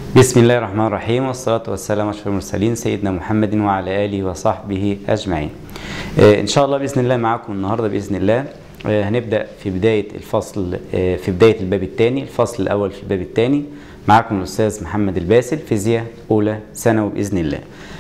بسم الله الرحمن الرحيم والصلاة والسلام على أشرف المرسلين سيدنا محمد وعلى آله وصحبه أجمعين. آه، إن شاء الله بإذن الله معاكم النهاردة بإذن الله آه، هنبدأ في بداية الفصل آه، في بداية الباب الثاني الفصل الأول في الباب الثاني معاكم الأستاذ محمد الباسل فيزياء أولى ثانوي بإذن الله.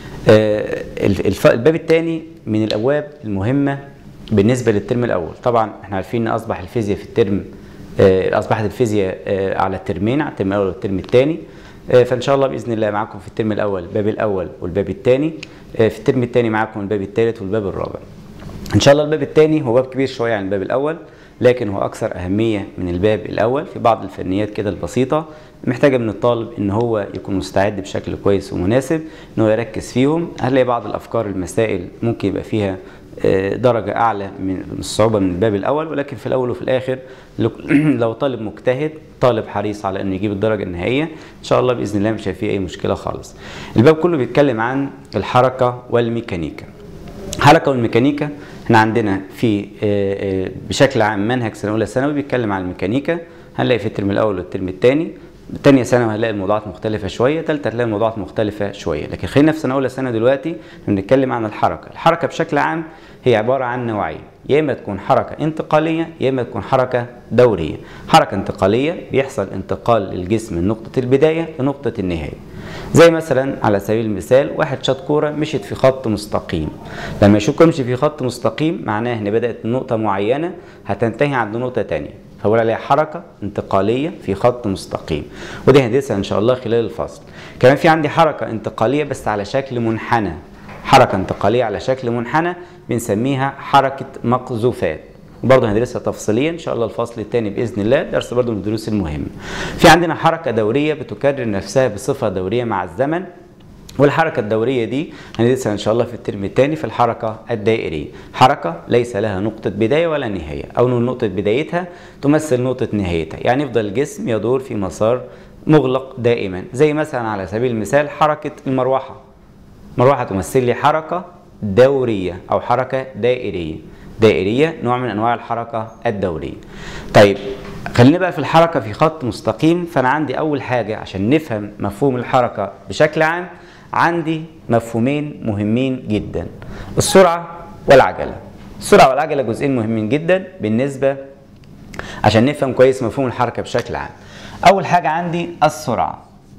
آه، الف- الباب الثاني من الأبواب المهمة بالنسبة للترم الأول طبعا احنا عارفين أن أصبح الفيزياء في الترم آه، أصبحت الفيزياء آه، على الترمين على الترم الأول والترم الثاني آه، فان شاء الله باذن الله معاكم في الترم الاول الباب الاول والباب الثاني في الترم الثاني معاكم الباب الثالث والباب الرابع ان شاء الله الباب الثاني هو باب كبير شويه عن الباب الاول لكن هو اكثر اهميه من الباب الاول في بعض الفنيات كده البسيطه محتاجه من الطالب ان هو يكون مستعد بشكل كويس ومناسب ان هو يركز فيهم هنلاقي بعض الافكار المسائل ممكن يبقى فيها آه، درجة أعلى من الصعوبة من الباب الأول ولكن في الأول وفي الآخر لو- لو طالب مجتهد طالب حريص على إنه يجيب الدرجة النهائية إن شاء الله بإذن الله مش هيبقى فيه أي مشكلة خالص. الباب كله بيتكلم عن الحركة والميكانيكا. الحركة والميكانيكا احنا عندنا في آه، آه، بشكل عام منهج سنة أولى ثانوي بيتكلم عن الميكانيكا هنلاقي في الترم الأول والترم الثاني تانية ثانوي هنلاقي الموضوعات مختلفة شوية، تالتة هتلاقي الموضوعات مختلفة شوية، لكن خلينا في سنة أولى ثانوي دلوقتي بنتكلم عن الحركة، الحركة بشكل عام هي عبارة عن نوعين، يا إما تكون حركة انتقالية يا إما تكون حركة دورية. حركة انتقالية بيحصل انتقال للجسم من نقطة البداية لنقطة النهاية. زي مثلا على سبيل المثال واحد شاط كورة مشيت في خط مستقيم. لما يشوف كورة مشي في خط مستقيم معناه إن بدأت من نقطة معينة هتنتهي عند نقطة تانية. فبقول عليها حركة انتقالية في خط مستقيم ودي هندرسها إن شاء الله خلال الفصل كمان في عندي حركة انتقالية بس على شكل منحنى حركة انتقالية على شكل منحنى بنسميها حركة مقذوفات برضه هندرسها تفصيليا ان شاء الله الفصل الثاني باذن الله درس برضه من الدروس المهمه. في عندنا حركه دوريه بتكرر نفسها بصفه دوريه مع الزمن والحركة الدورية دي هندرسها إن شاء الله في الترم الثاني في الحركة الدائرية حركة ليس لها نقطة بداية ولا نهاية أو إن نقطة بدايتها تمثل نقطة نهايتها يعني يفضل الجسم يدور في مسار مغلق دائما زي مثلا على سبيل المثال حركة المروحة مروحة تمثل لي حركة دورية أو حركة دائرية دائرية نوع من أنواع الحركة الدورية طيب خلينا بقى في الحركة في خط مستقيم فأنا عندي أول حاجة عشان نفهم مفهوم الحركة بشكل عام عندي مفهومين مهمين جدا السرعة والعجلة السرعة والعجلة جزئين مهمين جدا بالنسبة عشان نفهم كويس مفهوم الحركة بشكل عام أول حاجة عندي السرعة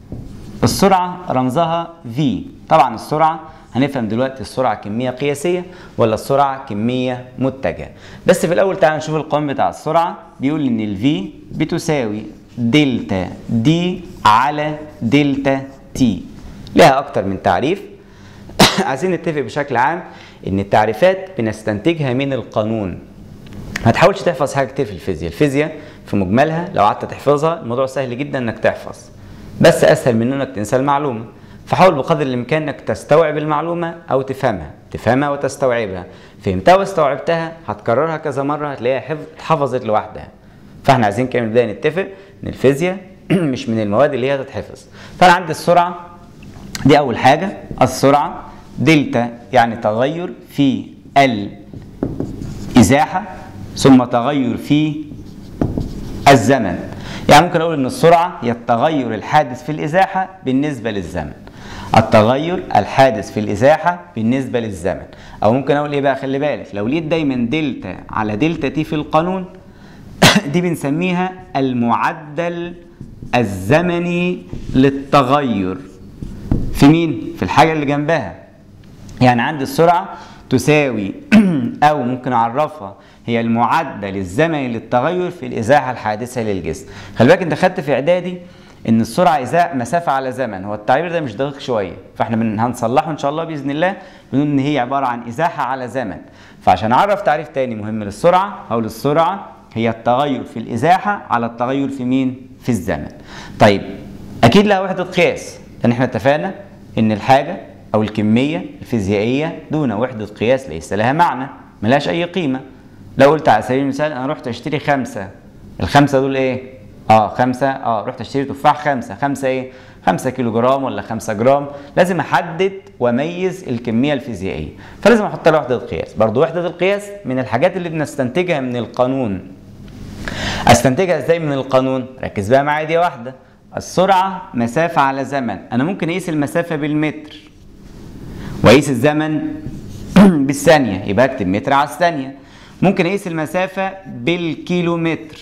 السرعة رمزها V طبعا السرعة هنفهم دلوقتي السرعة كمية قياسية ولا السرعة كمية متجهة بس في الأول تعالى نشوف القانون بتاع السرعة بيقول إن ال V بتساوي دلتا دي على دلتا تي لها أكتر من تعريف عايزين نتفق بشكل عام إن التعريفات بنستنتجها من القانون ما تحاولش تحفظ حاجه كتير في الفيزياء الفيزياء في مجملها لو قعدت تحفظها الموضوع سهل جدا انك تحفظ بس اسهل من انك تنسى المعلومه فحاول بقدر الامكان انك تستوعب المعلومه او تفهمها تفهمها وتستوعبها فهمتها واستوعبتها هتكررها كذا مره هتلاقيها حفظ اتحفظت لوحدها فاحنا عايزين كده نبدا نتفق ان الفيزياء مش من المواد اللي هي تتحفظ فانا عندي السرعه دي اول حاجه السرعه دلتا يعني تغير في الازاحه ثم تغير في الزمن يعني ممكن اقول ان السرعه هي التغير الحادث في الازاحه بالنسبه للزمن التغير الحادث في الازاحه بالنسبه للزمن او ممكن اقول ايه بقى خلي بالك لو لقيت دايما دلتا على دلتا تي في القانون دي بنسميها المعدل الزمني للتغير في مين في الحاجه اللي جنبها يعني عندي السرعة تساوي أو ممكن أعرفها هي المعدل الزمني للتغير في الإزاحة الحادثة للجسم. خلي بالك أنت خدت في إعدادي إن السرعة إزاء مسافة على زمن، هو التعبير ده مش دقيق شوية، فإحنا بن- هنصلحه إن شاء الله بإذن الله بنقول إن هي عبارة عن إزاحة على زمن. فعشان أعرف تعريف تاني مهم للسرعة هقول السرعة هي التغير في الإزاحة على التغير في مين؟ في الزمن. طيب أكيد لها وحدة قياس، لأن إحنا اتفقنا إن الحاجة أو الكمية الفيزيائية دون وحدة قياس ليس لها معنى ملهاش أي قيمة لو قلت على سبيل المثال أنا رحت أشتري خمسة الخمسة دول إيه؟ آه خمسة آه رحت أشتري تفاح خمسة خمسة إيه؟ خمسة كيلو جرام ولا خمسة جرام لازم أحدد وأميز الكمية الفيزيائية فلازم أحط لها وحدة قياس برضو وحدة القياس من الحاجات اللي بنستنتجها من القانون استنتجها ازاي من القانون ركز بقى معايا دي واحده السرعة مسافة على زمن أنا ممكن أقيس المسافة بالمتر وأقيس الزمن بالثانية يبقى أكتب متر على الثانية ممكن أقيس المسافة بالكيلومتر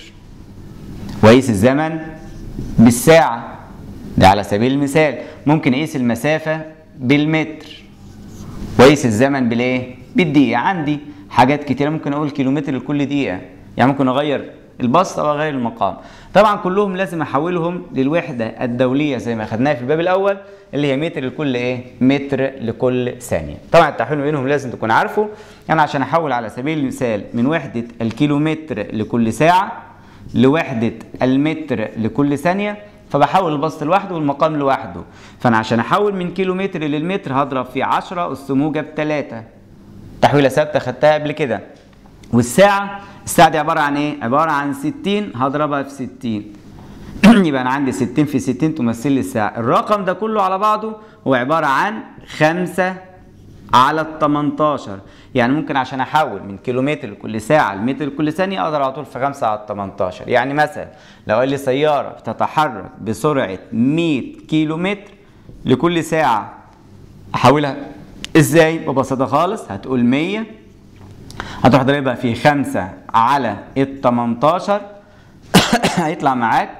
وأقيس الزمن بالساعة ده على سبيل المثال ممكن أقيس المسافة بالمتر وأقيس الزمن بالإيه؟ بالدقيقة عندي حاجات كتيرة ممكن أقول كيلومتر لكل دقيقة يعني ممكن أغير البسط أو أغير المقام طبعا كلهم لازم أحولهم للوحدة الدولية زي ما خدناها في الباب الأول اللي هي متر لكل إيه؟ متر لكل ثانية طبعا التحويل بينهم لازم تكون عارفه يعني عشان أحول على سبيل المثال من وحدة الكيلومتر لكل ساعة لوحدة المتر لكل ثانية فبحول البسط لوحده والمقام لوحده فانا عشان احول من كيلو متر للمتر هضرب في 10 اس موجب 3 تحويله ثابته خدتها قبل كده والساعه الساعه دي عباره عن ايه عباره عن 60 هضربها في 60 يبقى انا عندي 60 في 60 تمثل لي الساعه الرقم ده كله على بعضه هو عباره عن 5 على ال 18 يعني ممكن عشان احول من كيلومتر لكل ساعه لمتر لكل ثانيه اقدر على طول في 5 على ال 18 يعني مثلا لو قال لي سياره بتتحرك بسرعه 100 كيلومتر لكل ساعه احولها ازاي ببساطه خالص هتقول 100 هتروح ضاربها في 5 على ال 18 هيطلع معاك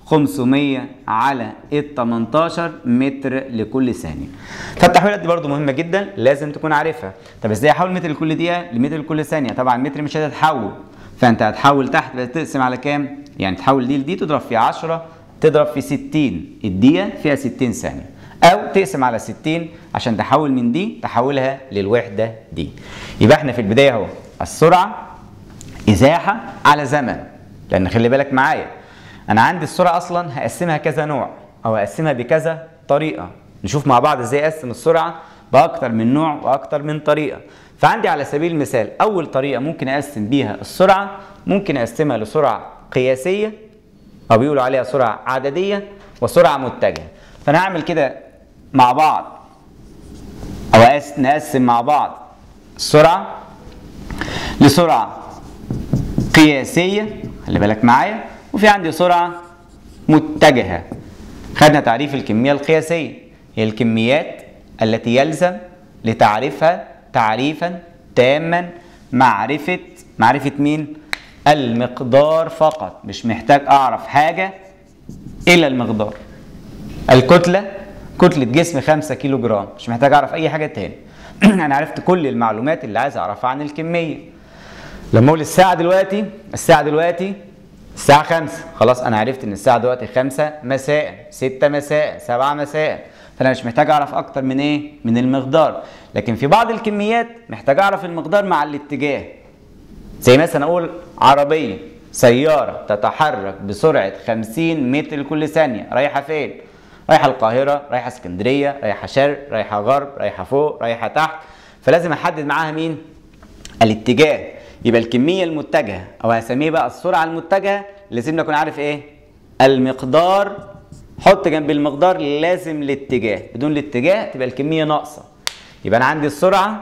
500 على ال 18 متر لكل ثانية. فالتحويلات دي برضو مهمة جدا لازم تكون عارفها. طب ازاي احول متر لكل دقيقة لمتر لكل ثانية؟ طبعا متر مش هتتحول فانت هتحول تحت بس تقسم على كام؟ يعني تحول دي لدي تضرب في 10 تضرب في 60 الدقيقة فيها 60 ثانية. او تقسم على 60 عشان تحول من دي تحولها للوحدة دي. يبقى احنا في البداية اهو السرعة ازاحة على زمن. لان خلي بالك معايا انا عندي السرعه اصلا هقسمها كذا نوع او هقسمها بكذا طريقه نشوف مع بعض ازاي اقسم السرعه باكتر من نوع واكتر من طريقه فعندي على سبيل المثال اول طريقه ممكن اقسم بيها السرعه ممكن اقسمها لسرعه قياسيه او بيقولوا عليها سرعه عدديه وسرعه متجهه فانا هعمل كده مع بعض او نقسم مع بعض السرعه لسرعه قياسيه خلي بالك معايا وفي عندي سرعة متجهة خدنا تعريف الكمية القياسية هي الكميات التي يلزم لتعريفها تعريفا تاما معرفة معرفة مين؟ المقدار فقط مش محتاج أعرف حاجة إلا المقدار الكتلة كتلة جسم 5 كيلو جرام مش محتاج أعرف أي حاجة تاني أنا عرفت كل المعلومات اللي عايز أعرفها عن الكمية لما أقول الساعة دلوقتي الساعة دلوقتي الساعة 5 خلاص أنا عرفت إن الساعة دلوقتي 5 مساء 6 مساء 7 مساء فأنا مش محتاج أعرف أكتر من إيه؟ من المقدار لكن في بعض الكميات محتاج أعرف المقدار مع الاتجاه زي مثلا أقول عربية سيارة تتحرك بسرعة 50 متر لكل ثانية رايحة فين؟ رايحة القاهرة رايحة اسكندرية رايحة شرق رايحة غرب رايحة فوق رايحة تحت فلازم أحدد معاها مين؟ الاتجاه يبقى الكمية المتجهة أو هسميه بقى السرعة المتجهة لازم نكون عارف إيه؟ المقدار حط جنب المقدار لازم الاتجاه بدون الاتجاه تبقى الكمية ناقصة يبقى أنا عندي السرعة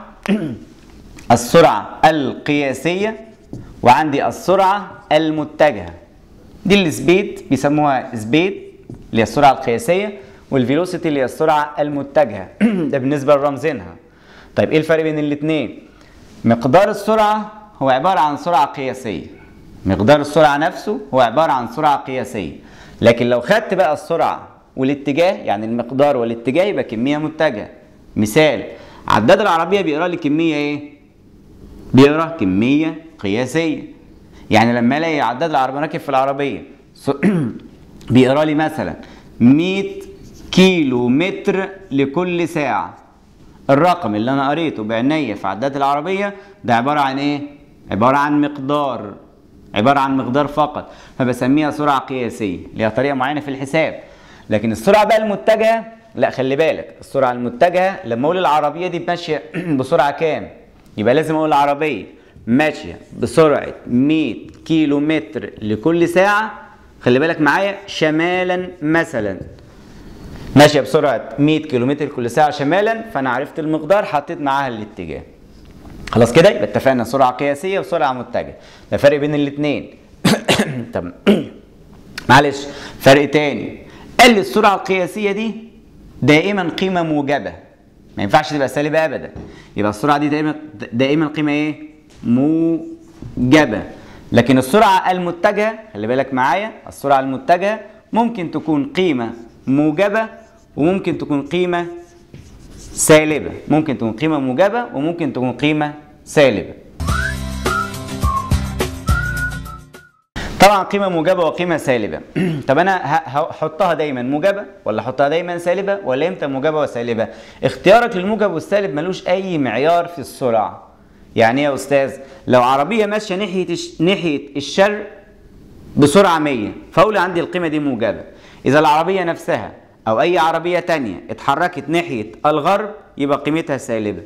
السرعة القياسية وعندي السرعة المتجهة دي السبيد بيسموها سبيد اللي هي السرعة القياسية والفيلوسيتي اللي هي السرعة المتجهة ده بالنسبة لرمزينها طيب ايه الفرق بين الاثنين؟ مقدار السرعة هو عبارة عن سرعة قياسية مقدار السرعة نفسه هو عبارة عن سرعة قياسية لكن لو خدت بقى السرعة والاتجاه يعني المقدار والاتجاه يبقى كمية متجهة مثال عداد العربية بيقرا لي كمية ايه؟ بيقرا كمية قياسية يعني لما الاقي عداد العربية راكب في العربية بيقرا لي مثلا 100 كيلو متر لكل ساعة الرقم اللي انا قريته بعينيا في عداد العربية ده عبارة عن ايه؟ عبارة عن مقدار عبارة عن مقدار فقط فبسميها سرعة قياسية ليها طريقة معينة في الحساب لكن السرعة بقى المتجهة لا خلي بالك السرعة المتجهة لما اقول العربية دي ماشية بسرعة كام؟ يبقى لازم اقول العربية ماشية بسرعة 100 كيلو متر لكل ساعة خلي بالك معايا شمالا مثلا ماشية بسرعة 100 كيلو متر كل ساعة شمالا فأنا عرفت المقدار حطيت معاها الاتجاه خلاص كده يبقى اتفقنا سرعة قياسية وسرعة متجهة ده فرق بين الاثنين طب معلش فرق تاني قال لي السرعه القياسيه دي دائما قيمه موجبه ما ينفعش تبقى سالبه ابدا يبقى السرعه دي دائما دائما قيمه ايه موجبه لكن السرعه المتجهه خلي بالك معايا السرعه المتجهه ممكن تكون قيمه موجبه وممكن تكون قيمه سالبه ممكن تكون قيمه موجبه وممكن تكون قيمه سالبه طبعا قيمه موجبه وقيمه سالبه طب انا هحطها دايما موجبه ولا احطها دايما سالبه ولا امتى موجبه وسالبه اختيارك للموجب والسالب ملوش اي معيار في السرعه يعني ايه يا استاذ لو عربيه ماشيه ناحيه الش... ناحيه الشرق بسرعه 100 فاقول عندي القيمه دي موجبه اذا العربيه نفسها او اي عربيه تانية اتحركت ناحيه الغرب يبقى قيمتها سالبه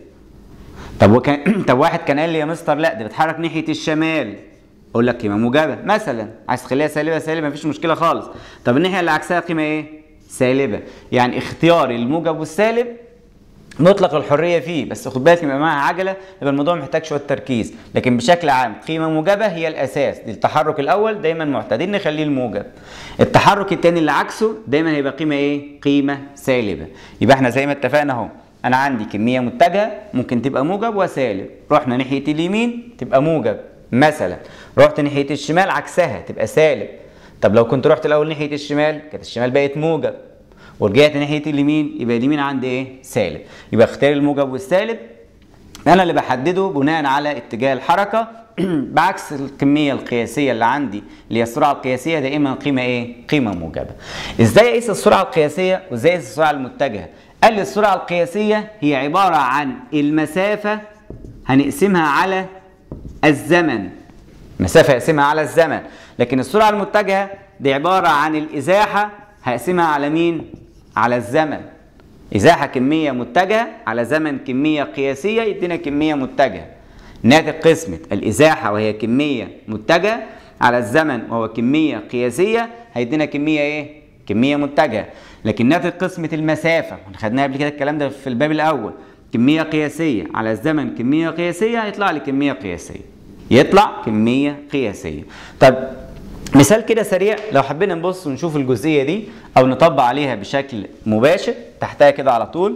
طب وكان طب واحد كان قال لي يا مستر لا ده بتحرك ناحيه الشمال اقول لك قيمه موجبه مثلا عايز تخليها سالبه سالبه مفيش مشكله خالص طب الناحيه اللي عكسها قيمه ايه سالبه يعني اختيار الموجب والسالب مطلق الحريه فيه بس خد بالك يبقى معاها عجله يبقى الموضوع محتاج شويه تركيز لكن بشكل عام قيمه موجبه هي الاساس دي التحرك الاول دايما معتادين نخليه الموجب التحرك الثاني اللي عكسه دايما هيبقى قيمه ايه قيمه سالبه يبقى احنا زي ما اتفقنا اهو انا عندي كميه متجهه ممكن تبقى موجب وسالب رحنا ناحيه اليمين تبقى موجب مثلا رحت ناحيه الشمال عكسها تبقى سالب طب لو كنت رحت الاول ناحيه الشمال كانت الشمال بقت موجب ورجعت ناحيه اليمين يبقى اليمين عندي ايه سالب يبقى اختيار الموجب والسالب انا اللي بحدده بناء على اتجاه الحركه بعكس الكميه القياسيه اللي عندي اللي هي السرعه القياسيه دائما قيمه ايه قيمه موجبه ازاي اقيس السرعه القياسيه وازاي اقيس السرعه المتجهه قال لي السرعه القياسيه هي عباره عن المسافه هنقسمها على الزمن مسافه اقسمها على الزمن لكن السرعه المتجهه دي عباره عن الازاحه هقسمها على مين على الزمن ازاحه كميه متجهه على زمن كميه قياسيه يدينا كميه متجهه ناتج قسمه الازاحه وهي كميه متجهه على الزمن وهو كميه قياسيه هيدينا كميه ايه كميه متجهه لكن ناتج قسمه المسافه خدناها قبل كده الكلام ده في الباب الاول كميه قياسيه على الزمن كميه قياسيه هيطلع لي كميه قياسيه يطلع كميه قياسيه طب مثال كده سريع لو حبينا نبص ونشوف الجزئيه دي او نطبق عليها بشكل مباشر تحتها كده على طول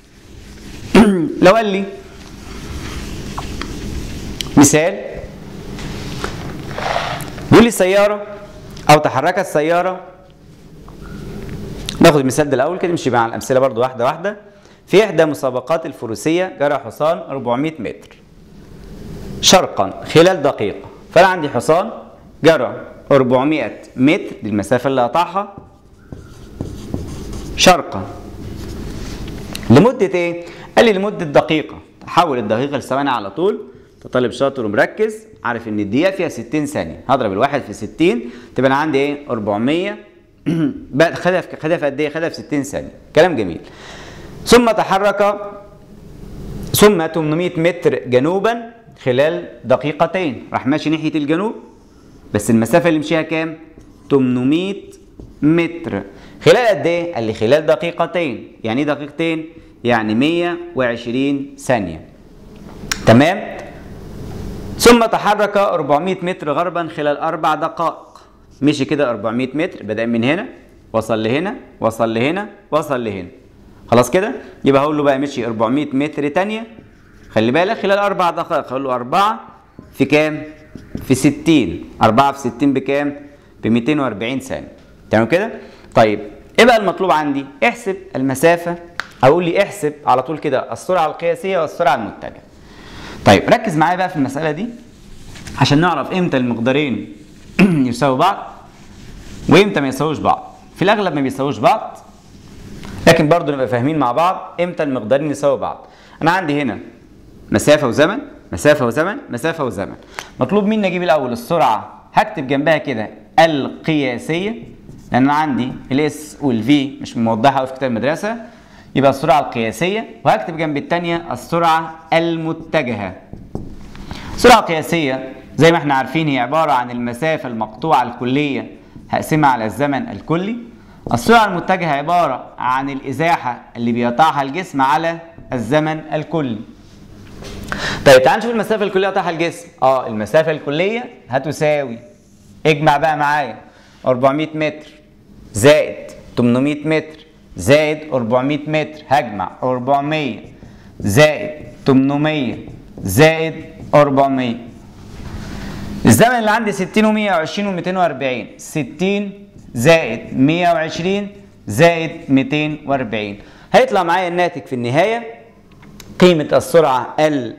لو قال لي مثال بيقول لي سياره او تحركت سياره ناخد المثال ده الاول كده نمشي مع الامثله برضو واحده واحده في احدى مسابقات الفروسيه جرى حصان 400 متر شرقا خلال دقيقه فانا عندي حصان جرى 400 متر دي المسافة اللي قطعها شرقا لمدة ايه؟ قال لي لمدة دقيقة حول الدقيقة لثواني على طول طالب شاطر ومركز عارف ان الدقيقة فيها 60 ثانية هضرب الواحد في 60 تبقى انا عندي ايه 400 خدها في خدها في قد ايه؟ خدها في 60 ثانية كلام جميل ثم تحرك ثم 800 متر جنوبا خلال دقيقتين راح ماشي ناحية الجنوب بس المسافة اللي مشيها كام؟ 800 متر خلال قد ايه؟ قال لي خلال دقيقتين يعني ايه دقيقتين؟ يعني 120 ثانية تمام؟ ثم تحرك 400 متر غربا خلال أربع دقائق مشي كده 400 متر بدأ من هنا وصل لهنا وصل لهنا وصل لهنا خلاص كده؟ يبقى هقول له بقى مشي 400 متر تانية خلي بالك خلال أربع دقائق هقول له أربعة في كام؟ في 60 4 في 60 بكام؟ ب 240 ثانية تمام كده؟ طيب ايه بقى المطلوب عندي؟ احسب المسافة اقول لي احسب على طول كده السرعة القياسية والسرعة المتجهة. طيب ركز معايا بقى في المسألة دي عشان نعرف امتى المقدارين يساووا بعض وامتى ما يساووش بعض. في الاغلب ما بيساووش بعض لكن برضه نبقى فاهمين مع بعض امتى المقدارين يساووا بعض. انا عندي هنا مسافة وزمن مسافة وزمن مسافة وزمن مطلوب مني اجيب الاول السرعة هكتب جنبها كده القياسية لان انا عندي الاس والفي مش موضحة قوي في كتاب المدرسة يبقى السرعة القياسية وهكتب جنب الثانية السرعة المتجهة السرعة القياسية زي ما احنا عارفين هي عبارة عن المسافة المقطوعة الكلية هقسمها على الزمن الكلي السرعة المتجهة عبارة عن الإزاحة اللي بيقطعها الجسم على الزمن الكلي طيب تعال نشوف المسافة الكلية قطعها الجسم اه المسافة الكلية هتساوي اجمع بقى معايا 400 متر زائد 800 متر زائد 400 متر هجمع 400 زائد 800 زائد 400 الزمن اللي عندي 60 و120 و240 60 زائد 120 زائد 240 هيطلع معايا الناتج في النهاية قيمة السرعة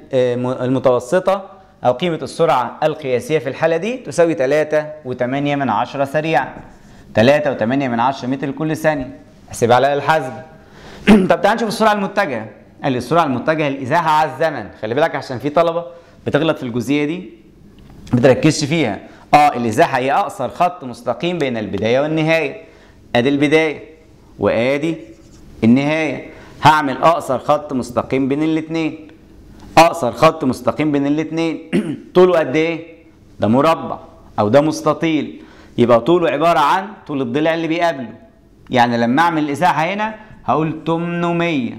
المتوسطة أو قيمة السرعة القياسية في الحالة دي تساوي 3.8 من عشرة سريعا 3.8 من عشرة متر لكل ثانية احسبها على الحاسب طب تعال نشوف السرعة المتجهة قال لي السرعة المتجهة الإزاحة على الزمن خلي بالك عشان في طلبة بتغلط في الجزئية دي بتركزش فيها اه الإزاحة هي أقصر خط مستقيم بين البداية والنهاية ادي البداية وادي النهاية هعمل أقصر خط مستقيم بين الاتنين أقصر خط مستقيم بين الاتنين طوله قد إيه؟ ده مربع أو ده مستطيل يبقى طوله عبارة عن طول الضلع اللي بيقابله يعني لما أعمل الإزاحة هنا هقول 800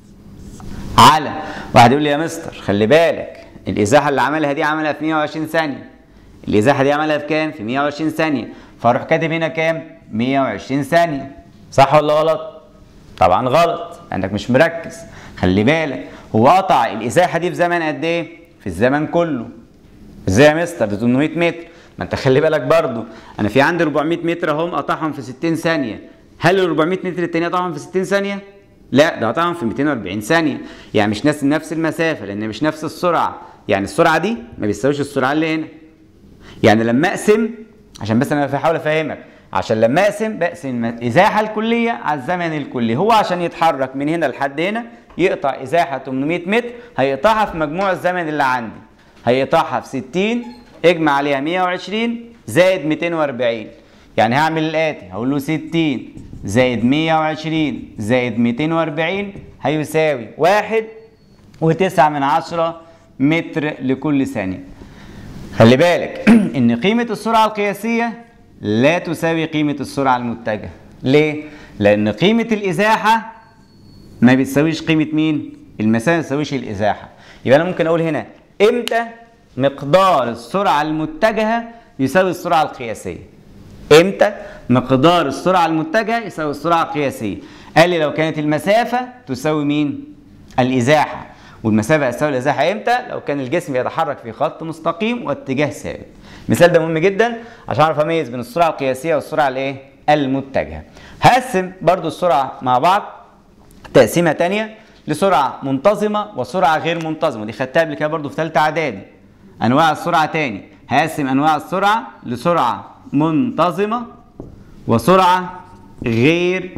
على واحد يقول لي يا مستر خلي بالك الإزاحة اللي عملها دي عملها في 120 ثانية الإزاحة دي عملها في كام؟ في 120 ثانية فأروح كاتب هنا كام؟ 120 ثانية صح ولا غلط؟ طبعا غلط عندك مش مركز خلي بالك هو قطع الازاحه دي في زمن قد ايه في الزمن كله ازاي يا مستر ده 800 متر ما انت خلي بالك برضو انا في عندي 400 متر اهم قطعهم في 60 ثانيه هل ال 400 متر التانية قطعهم في 60 ثانيه لا ده قطعهم في 240 ثانيه يعني مش نفس نفس المسافه لان مش نفس السرعه يعني السرعه دي ما بيساويش السرعه اللي هنا يعني لما اقسم عشان بس انا بحاول افهمك عشان لما اقسم بقسم الازاحه الكليه على الزمن الكلي هو عشان يتحرك من هنا لحد هنا يقطع ازاحه 800 متر هيقطعها في مجموع الزمن اللي عندي هيقطعها في 60 اجمع عليها 120 زائد 240 يعني هعمل الاتي هقول له 60 زائد 120 زائد 240 هيساوي 1 و9 من عشرة متر لكل ثانية خلي بالك ان قيمة السرعة القياسية لا تساوي قيمة السرعة المتجهة ليه؟ لأن قيمة الإزاحة ما بتساويش قيمة مين؟ المسافة ما بتساويش الإزاحة يبقى أنا ممكن أقول هنا إمتى مقدار السرعة المتجهة يساوي السرعة القياسية إمتى مقدار السرعة المتجهة يساوي السرعة القياسية قال لي لو كانت المسافة تساوي مين؟ الإزاحة والمسافة تساوي الإزاحة إمتى؟ لو كان الجسم يتحرك في خط مستقيم واتجاه ثابت المثال ده مهم جدا عشان اعرف اميز بين السرعه القياسيه والسرعه الايه المتجهه هقسم برضو السرعه مع بعض تقسيمه تانية لسرعه منتظمه وسرعه غير منتظمه دي خدتها قبل كده برضو في ثالثه اعدادي انواع السرعه تاني هقسم انواع السرعه لسرعه منتظمه وسرعه غير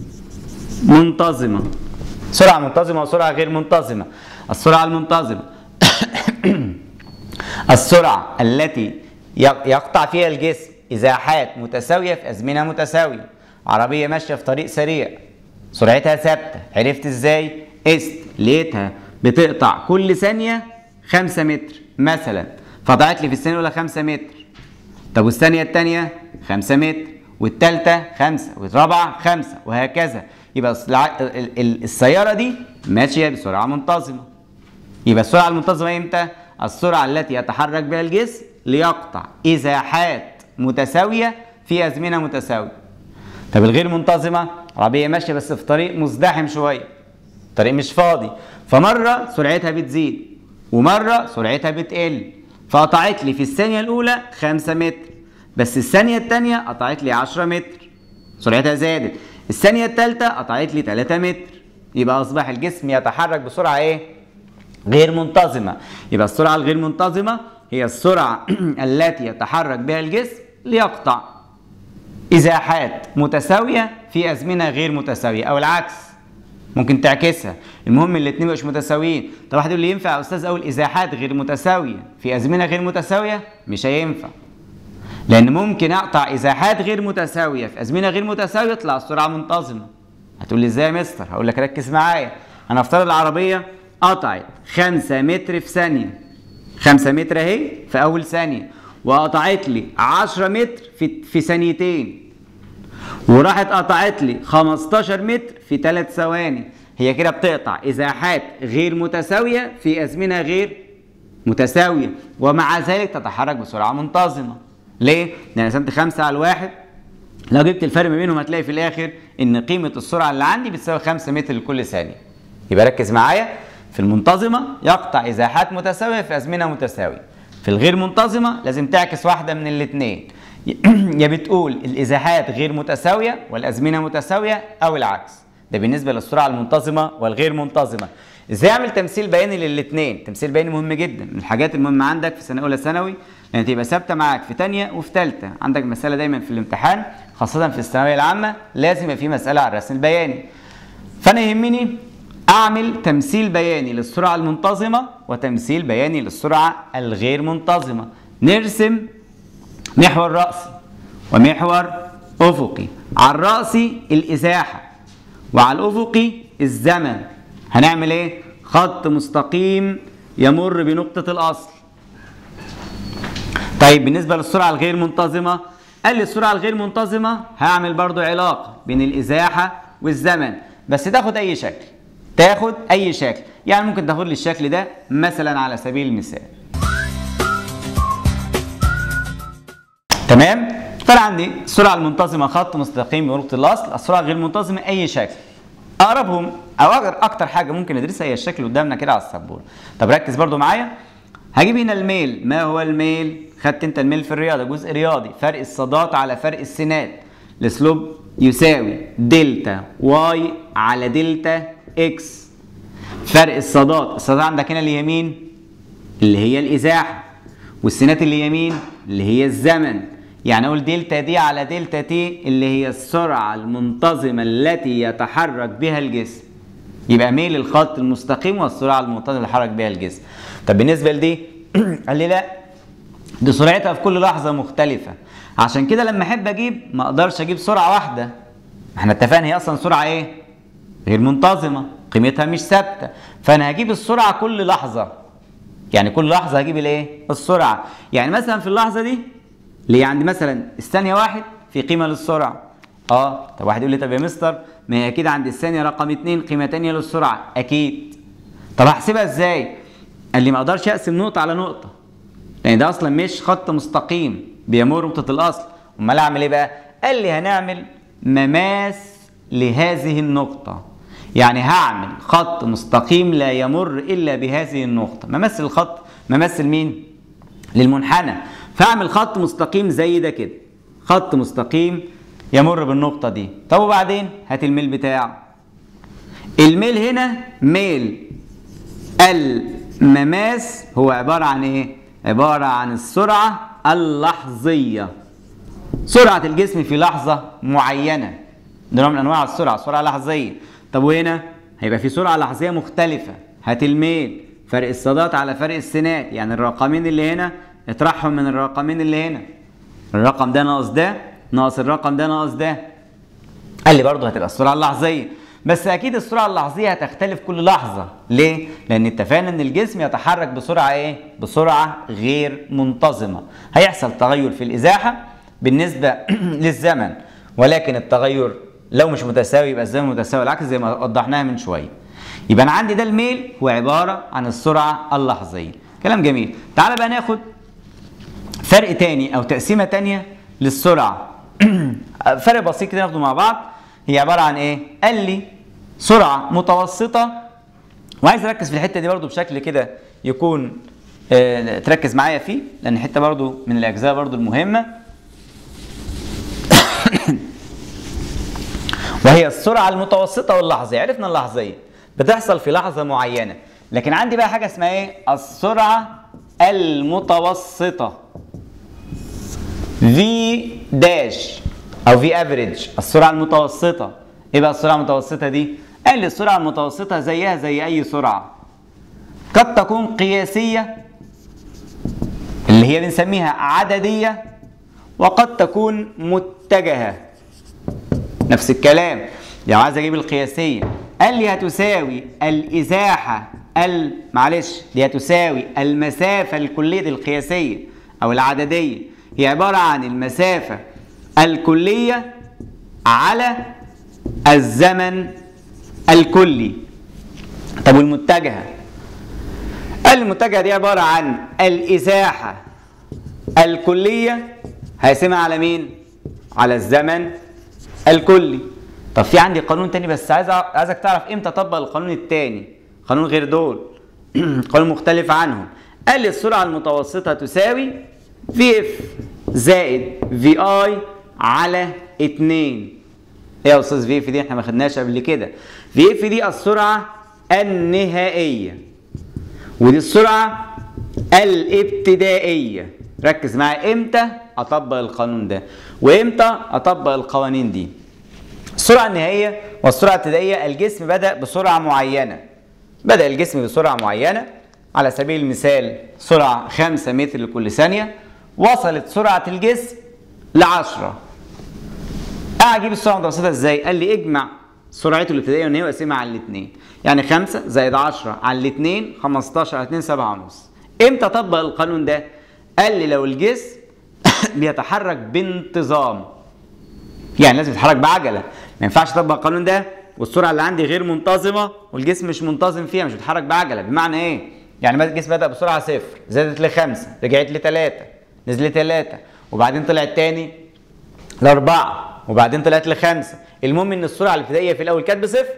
منتظمه سرعه منتظمه وسرعه غير منتظمه السرعه المنتظمه السرعه التي يقطع فيها الجسم ازاحات متساويه في ازمنه متساويه عربيه ماشيه في طريق سريع سرعتها ثابته عرفت ازاي قست لقيتها بتقطع كل ثانيه 5 متر مثلا فضعت لي في الثانيه الاولى 5 متر طب والثانيه الثانيه 5 متر والثالثه 5 والرابعه 5 وهكذا يبقى السياره دي ماشيه بسرعه منتظمه يبقى السرعه المنتظمه امتى السرعه التي يتحرك بها الجسم ليقطع ازاحات متساويه في ازمنه متساويه طب الغير منتظمه عربيه ماشيه بس في طريق مزدحم شويه طريق مش فاضي فمره سرعتها بتزيد ومره سرعتها بتقل فقطعت لي في الثانيه الاولى 5 متر بس الثانيه الثانيه قطعت لي 10 متر سرعتها زادت الثانيه الثالثه قطعت لي 3 متر يبقى اصبح الجسم يتحرك بسرعه ايه غير منتظمه يبقى السرعه الغير منتظمه هي السرعه التي يتحرك بها الجسم ليقطع ازاحات متساويه في ازمنه غير متساويه او العكس ممكن تعكسها المهم الاثنين مش متساويين طب واحد يقول لي ينفع يا استاذ اقول ازاحات غير متساويه في ازمنه غير متساويه مش هينفع لان ممكن اقطع ازاحات غير متساويه في ازمنه غير متساويه يطلع السرعه منتظمه هتقول لي ازاي يا مستر هقول لك ركز معايا انا افترض العربيه قطعت 5 متر في ثانيه 5 متر اهي في اول ثانيه وقطعت لي 10 متر في في ثانيتين وراحت قطعت لي 15 متر في 3 ثواني هي كده بتقطع ازاحات غير متساويه في ازمنه غير متساويه ومع ذلك تتحرك بسرعه منتظمه ليه؟ لان قسمت 5 على الواحد لو جبت الفرق ما بينهم هتلاقي في الاخر ان قيمه السرعه اللي عندي بتساوي 5 متر لكل ثانيه يبقى ركز معايا في المنتظمه يقطع ازاحات متساويه في ازمنه متساويه في الغير منتظمه لازم تعكس واحده من الاثنين يا بتقول الازاحات غير متساويه والازمنه متساويه او العكس ده بالنسبه للسرعه المنتظمه والغير منتظمه ازاي اعمل تمثيل بياني للاثنين تمثيل بياني مهم جدا من الحاجات المهمه عندك في سنه اولى ثانوي لان تبقى ثابته معاك في ثانيه وفي ثالثه عندك مساله دايما في الامتحان خاصه في الثانويه العامه لازم يبقى في مساله على الرسم البياني فانا يهمني اعمل تمثيل بياني للسرعه المنتظمه وتمثيل بياني للسرعه الغير منتظمه نرسم محور راسي ومحور افقي على الراسي الازاحه وعلى الافقي الزمن هنعمل ايه خط مستقيم يمر بنقطه الاصل طيب بالنسبه للسرعه الغير منتظمه قال لي السرعه الغير منتظمه هعمل برضو علاقه بين الازاحه والزمن بس تاخد اي شكل تاخد اي شكل يعني ممكن تاخد لي الشكل ده مثلا على سبيل المثال تمام فانا عندي السرعه المنتظمه خط مستقيم بنقطه الاصل السرعه الغير منتظمه اي شكل اقربهم او اكتر حاجه ممكن ندرسها هي الشكل قدامنا كده على السبوره طب ركز برضو معايا هجيب هنا الميل ما هو الميل خدت انت الميل في الرياضه جزء رياضي فرق الصادات على فرق السينات الاسلوب يساوي دلتا واي على دلتا اكس فرق الصادات الصادات عندك هنا اليمين اللي هي الازاحه والسينات اللي يمين اللي هي الزمن يعني اقول دلتا دي على دلتا تي اللي هي السرعه المنتظمه التي يتحرك بها الجسم يبقى ميل الخط المستقيم والسرعه المنتظمه اللي يتحرك بها الجسم طب بالنسبه لدي قال لي لا دي سرعتها في كل لحظه مختلفه عشان كده لما احب اجيب ما اقدرش اجيب سرعه واحده احنا اتفقنا هي اصلا سرعه ايه غير منتظمه قيمتها مش ثابته فانا هجيب السرعه كل لحظه يعني كل لحظه هجيب الايه السرعه يعني مثلا في اللحظه دي اللي عندي مثلا الثانيه واحد في قيمه للسرعه اه طب واحد يقول لي طب يا مستر ما هي اكيد عند الثانيه رقم اتنين قيمه ثانيه للسرعه اكيد طب هحسبها ازاي قال لي ما اقدرش اقسم نقطه على نقطه لان ده اصلا مش خط مستقيم بيمر نقطه الاصل امال اعمل ايه بقى قال لي هنعمل مماس لهذه النقطه يعني هعمل خط مستقيم لا يمر الا بهذه النقطه ممثل الخط ممثل مين للمنحنى فاعمل خط مستقيم زي ده كده خط مستقيم يمر بالنقطه دي طب وبعدين هات الميل بتاعه الميل هنا ميل المماس هو عباره عن ايه عباره عن السرعه اللحظيه سرعه الجسم في لحظه معينه ده نوع من انواع السرعه سرعه لحظيه طب وهنا هيبقى في سرعه لحظيه مختلفه هات الميل فرق الصادات على فرق السينات يعني الرقمين اللي هنا اطرحهم من الرقمين اللي هنا الرقم ده ناقص ده ناقص الرقم ده ناقص ده قال لي برضه هتبقى السرعه اللحظيه بس اكيد السرعه اللحظيه هتختلف كل لحظه ليه لان اتفقنا ان الجسم يتحرك بسرعه ايه بسرعه غير منتظمه هيحصل تغير في الازاحه بالنسبه للزمن ولكن التغير لو مش متساوي يبقى الزمن متساوي العكس زي ما وضحناها من شويه يبقى انا عندي ده الميل هو عباره عن السرعه اللحظيه كلام جميل تعال بقى ناخد فرق تاني او تقسيمه تانيه للسرعه فرق بسيط كده ناخده مع بعض هي عباره عن ايه قال لي سرعه متوسطه وعايز اركز في الحته دي برضو بشكل كده يكون آه تركز معايا فيه لان حته برضو من الاجزاء برضو المهمه وهي السرعه المتوسطه واللحظيه عرفنا اللحظيه بتحصل في لحظه معينه لكن عندي بقى حاجه اسمها ايه السرعه المتوسطه في داش او في افريج السرعه المتوسطه ايه بقى السرعه المتوسطه دي قال لي السرعه المتوسطه زيها زي اي سرعه قد تكون قياسيه اللي هي بنسميها عدديه وقد تكون متجهه نفس الكلام لو عايز اجيب القياسيه قال لي هتساوي الازاحه ال معلش دي هتساوي المسافه الكليه القياسيه او العدديه هي عباره عن المسافه الكليه على الزمن الكلي طب والمتجهه المتجهه دي عباره عن الازاحه الكليه هيقسمها على مين على الزمن الكلي طب في عندي قانون تاني بس عايز أع- عايزك تعرف امتى اطبق القانون التاني قانون غير دول قانون مختلف عنهم قال لي السرعه المتوسطه تساوي في اف زائد في اي على 2 ايه يا استاذ في اف دي احنا ما خدناش قبل كده في اف دي السرعه النهائيه ودي السرعه الابتدائيه ركز معايا امتى اطبق القانون ده وامتى اطبق القوانين دي السرعه النهائيه والسرعه الابتدائيه الجسم بدا بسرعه معينه بدا الجسم بسرعه معينه على سبيل المثال سرعه 5 متر لكل ثانيه وصلت سرعه الجسم ل 10 اجيب السرعه المتوسطه ازاي؟ قال لي اجمع سرعته الابتدائيه والنهائيه واقسمها على الاثنين يعني 5 زائد 10 على الاثنين 15 على 2 7 ونص امتى اطبق القانون ده؟ قال لي لو الجسم بيتحرك بانتظام يعني لازم يتحرك بعجله ما ينفعش اطبق القانون ده والسرعه اللي عندي غير منتظمه والجسم مش منتظم فيها مش بيتحرك بعجله بمعنى ايه؟ يعني مثلا الجسم بدا بسرعه صفر زادت لخمسه رجعت لثلاثه نزلت ثلاثه وبعدين طلعت تاني لأربعة وبعدين طلعت لخمسة المهم إن السرعة الابتدائية في الأول كانت بصفر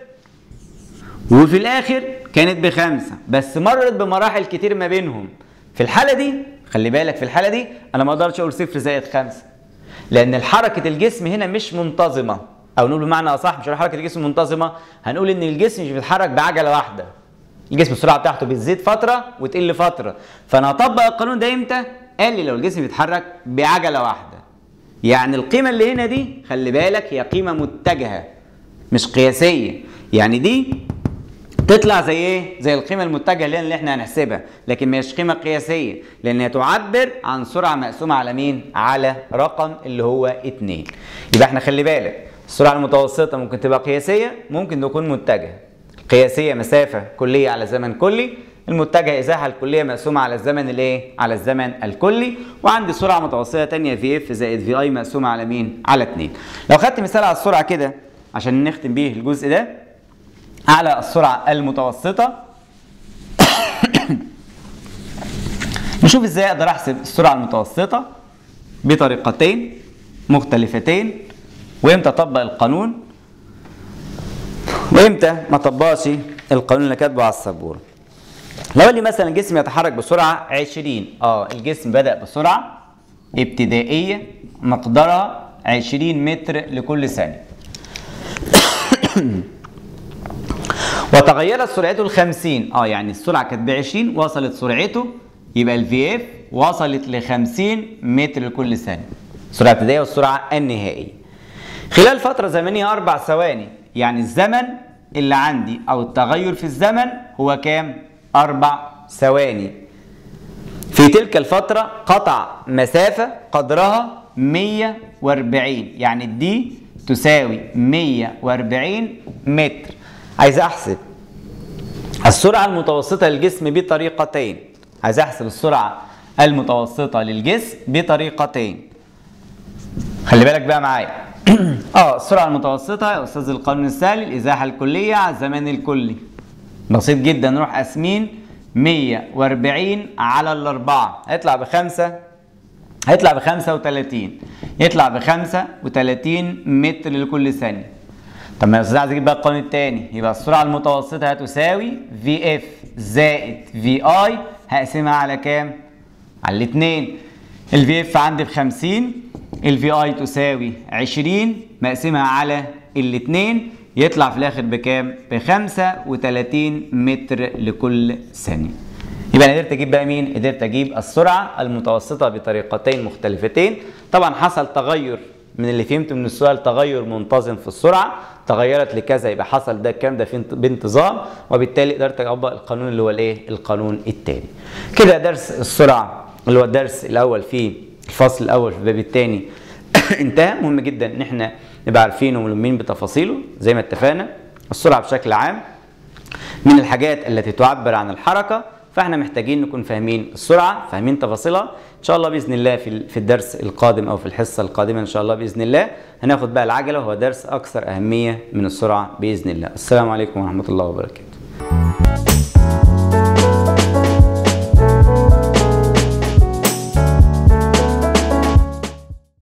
وفي الآخر كانت بخمسة بس مرت بمراحل كتير ما بينهم في الحالة دي خلي بالك في الحالة دي أنا ما أقدرش أقول صفر زائد خمسة لأن حركة الجسم هنا مش منتظمة أو نقول بمعنى أصح مش هنقول حركة الجسم منتظمة هنقول إن الجسم مش بيتحرك بعجلة واحدة الجسم السرعه بتاعته بتزيد فتره وتقل فتره فانا هطبق القانون ده امتى قال لي لو الجسم بيتحرك بعجله واحده يعني القيمه اللي هنا دي خلي بالك هي قيمه متجهه مش قياسيه يعني دي تطلع زي ايه زي القيمه المتجهه اللي اللي احنا هنحسبها لكن مش قيمه قياسيه لان هي تعبر عن سرعه مقسومه على مين على رقم اللي هو 2 يبقى احنا خلي بالك السرعه المتوسطه ممكن تبقى قياسيه ممكن تكون متجهه قياسيه مسافه كليه على زمن كلي المتجهه ازاحه الكليه مقسومه على الزمن الايه على الزمن الكلي وعندي سرعه متوسطه ثانيه في اف زائد في اي مقسومه على مين على 2 لو خدت مثال على السرعه كده عشان نختم بيه الجزء ده على السرعه المتوسطه نشوف ازاي اقدر احسب السرعه المتوسطه بطريقتين مختلفتين وامتى اطبق القانون وامتى ما اطبقش القانون اللي كاتبه على السبوره لو قال لي مثلا الجسم يتحرك بسرعه 20 اه الجسم بدا بسرعه ابتدائيه مقدارها 20 متر لكل ثانيه وتغيرت سرعته ل 50 اه يعني السرعه كانت ب 20 وصلت سرعته يبقى الفي اف وصلت ل 50 متر لكل ثانيه السرعه الابتدائيه والسرعه النهائيه خلال فتره زمنيه اربع ثواني يعني الزمن اللي عندي او التغير في الزمن هو كام اربع ثواني في تلك الفترة قطع مسافة قدرها 140 يعني دي تساوي 140 متر عايز احسب السرعة المتوسطة للجسم بطريقتين عايز احسب السرعة المتوسطة للجسم بطريقتين خلي بالك بقى معايا اه السرعة المتوسطة يا استاذ القانون السهل الازاحة الكلية على الزمان الكلي بسيط جدا نروح قاسمين 140 على الأربعة هيطلع بخمسة هيطلع ب 35 يطلع ب 35 متر لكل ثانية طب ما يا استاذ عايز اجيب بقى القانون الثاني يبقى السرعة المتوسطة هتساوي في اف زائد في اي هقسمها على كام؟ على الاثنين الفي اف عندي ب 50 الفي اي تساوي 20 مقسمها على الاثنين يطلع في الاخر بكام؟ ب 35 متر لكل ثانية. يبقى انا قدرت اجيب بقى مين؟ قدرت اجيب السرعة المتوسطة بطريقتين مختلفتين، طبعا حصل تغير من اللي فهمته من السؤال تغير منتظم في السرعة، تغيرت لكذا يبقى حصل ده الكلام ده في انت- بانتظام وبالتالي قدرت اطبق القانون اللي هو الايه؟ القانون الثاني. كده درس السرعة اللي هو الدرس الاول في الفصل الاول في الباب الثاني انتهى مهم جدا ان احنا نبقى عارفينه وملمين بتفاصيله زي ما اتفقنا السرعه بشكل عام من الحاجات التي تعبر عن الحركه فاحنا محتاجين نكون فاهمين السرعه فاهمين تفاصيلها ان شاء الله باذن الله في في الدرس القادم او في الحصه القادمه ان شاء الله باذن الله هناخد بقى العجله وهو درس اكثر اهميه من السرعه باذن الله السلام عليكم ورحمه الله وبركاته